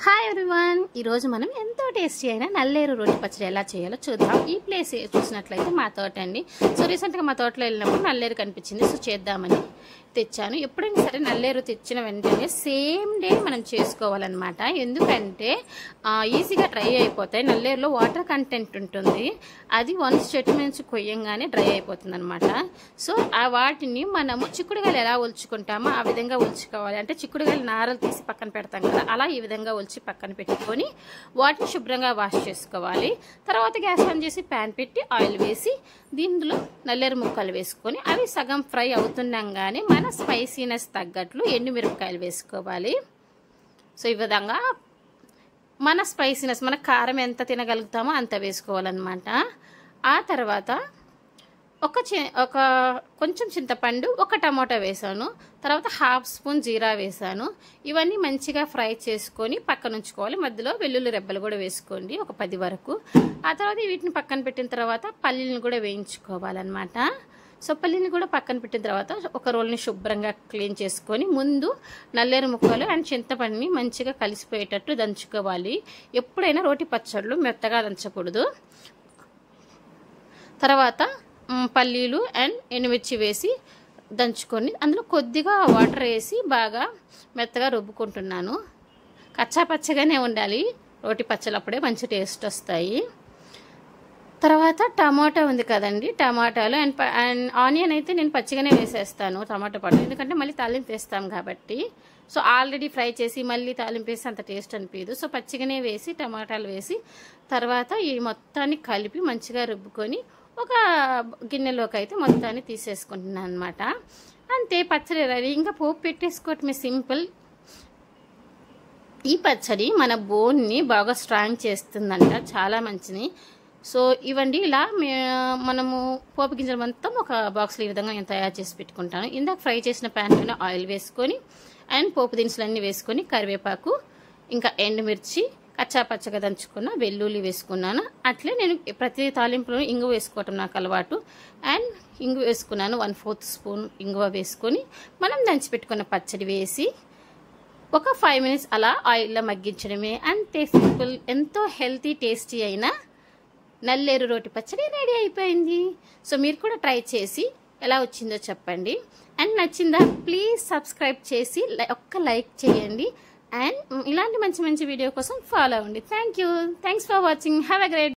hi everyone ఈరోజు మనం ఎంతో టేస్టీ అయిన నల్లేరు రోటి పచ్చడి ఎలా చేయాలో చూద్దాం ఈ ప్లేస్ చూసినట్లయితే మా తోట అండి సో రీసెంట్గా మా తోటలో వెళ్ళినప్పుడు నల్లేరు కనిపించింది సో చేద్దామని తెచ్చాను ఎప్పుడైనా సరే నల్లేరు తెచ్చిన వెంటనే సేమ్ డే మనం చేసుకోవాలన్నమాట ఎందుకంటే ఆ, ఈజీగా డ్రై అయిపోతాయి నల్లేరులో వాటర్ కంటెంట్ ఉంటుంది అది వన్స్ చెట్టు నుంచి కొయ్యంగానే డ్రై అయిపోతుంది అనమాట సో ఆ వాటిని మనము చిక్కుడుగాయలు ఎలా ఒలుచుకుంటామో ఆ విధంగా ఒలుచుకోవాలి అంటే చిక్కుడుగాయలు నారలు తీసి పక్కన పెడతాం కదా అలా ఈ విధంగా ఒలిచి పక్కన పెట్టుకొని వాటిని శుభ్రంగా వాష్ చేసుకోవాలి తర్వాత గ్యాస్ ఆన్ చేసి ప్యాన్ పెట్టి ఆయిల్ వేసి దీనిలో నల్లేరు ముక్కలు వేసుకొని అవి సగం ఫ్రై అవుతుండగానే మన స్పైసీనెస్ తగ్గట్లు ఎండుమిరపకాయలు వేసుకోవాలి సో ఈ విధంగా మన స్పైసీనెస్ మన కారం ఎంత తినగలుగుతామో అంత వేసుకోవాలన్నమాట ఆ తర్వాత ఒక చి ఒక కొంచెం చింతపండు ఒక టమాటా వేసాను తర్వాత హాఫ్ స్పూన్ జీరా వేసాను ఇవన్నీ మంచిగా ఫ్రై చేసుకొని పక్కన ఉంచుకోవాలి మధ్యలో వెల్లుల్లి రెబ్బలు కూడా వేసుకోండి ఒక పది వరకు ఆ తర్వాత వీటిని పక్కన పెట్టిన తర్వాత పల్లీలను కూడా వేయించుకోవాలన్నమాట సో పల్లీని కూడా పక్కన పెట్టిన తర్వాత ఒక రోల్ని శుభ్రంగా క్లీన్ చేసుకొని ముందు నల్లేరు ముక్కలు అండ్ చింతపండుని మంచిగా కలిసిపోయేటట్టు దంచుకోవాలి ఎప్పుడైనా రోటి పచ్చళ్ళు మెత్తగా దంచకూడదు తర్వాత మ్, పల్లీలు అండ్ ఎండుమిర్చి వేసి దంచుకొని అందులో కొద్దిగా వాటర్ వేసి బాగా మెత్తగా రుబ్బుకుంటున్నాను కచ్చా పచ్చగానే ఉండాలి రోటి పచ్చలు అప్పుడే మంచి టేస్ట్ వస్తాయి తర్వాత టమాటా ఉంది కదండి టమాటాలు అండ్ ప- అండ్ ఆనియన్ అయితే నేను పచ్చిగానే వేసేస్తాను టమాటా పాటు ఎందుకంటే మళ్ళీ తాలింపు వేస్తాం కాబట్టి సో ఆల్రెడీ ఫ్రై చేసి మళ్ళీ తాలింపు వేసి అంత టేస్ట్ అనిపించదు సో పచ్చిగానే వేసి టమాటాలు వేసి తర్వాత ఈ మొత్తాన్ని కలిపి మంచిగా రుబ్బుకొని ఒక గిన్నెలోకి అయితే మొత్తాన్ని తీసేసుకుంటున్నాను అనమాట అంతే పచ్చడి రెడీ ఇంకా పోపు పెట్టేసుకోవటమే సింపుల్ ఈ పచ్చడి మన బోన్ని బాగా స్ట్రాంగ్ చేస్తుందంట చాలా మంచిది సో ఇవండి ఇలా మే మనము పోపు గింజలు మొత్తం ఒక బాక్స్లో ఈ విధంగా నేను తయారు చేసి పెట్టుకుంటాను ఇందాక ఫ్రై చేసిన ప్యాన్లోనే ఆయిల్ వేసుకొని అండ్ పోపు దినుసులు అన్నీ వేసుకొని కరివేపాకు ఇంకా ఎండుమిర్చి కచ్చా పచ్చగా దంచుకున్న వెల్లుల్లి వేసుకున్నాను అట్లే నేను ప్రతి తాలింపులో ఇంగువ వేసుకోవటం నాకు అలవాటు అండ్ ఇంగువ వేసుకున్నాను వన్ ఫోర్త్ స్పూన్ ఇంగువ వేసుకొని మనం దంచి పెట్టుకున్న పచ్చడి వేసి ఒక ఫైవ్ మినిట్స్ అలా ఆయిల్లో మగ్గించడమే అంతే సింపుల్ ఎంతో హెల్తీ టేస్టీ అయిన నల్లేరు రోటి పచ్చడి రెడీ అయిపోయింది సో మీరు కూడా ట్రై చేసి ఎలా వచ్చిందో చెప్పండి అండ్ నచ్చిందా ప్లీజ్ సబ్స్క్రైబ్ చేసి లై- ఒక్క లైక్ చేయండి అండ్ ఇలాంటి మంచి మంచి వీడియో కోసం ఫాలో అవ్వండి thank you thanks for watching have a great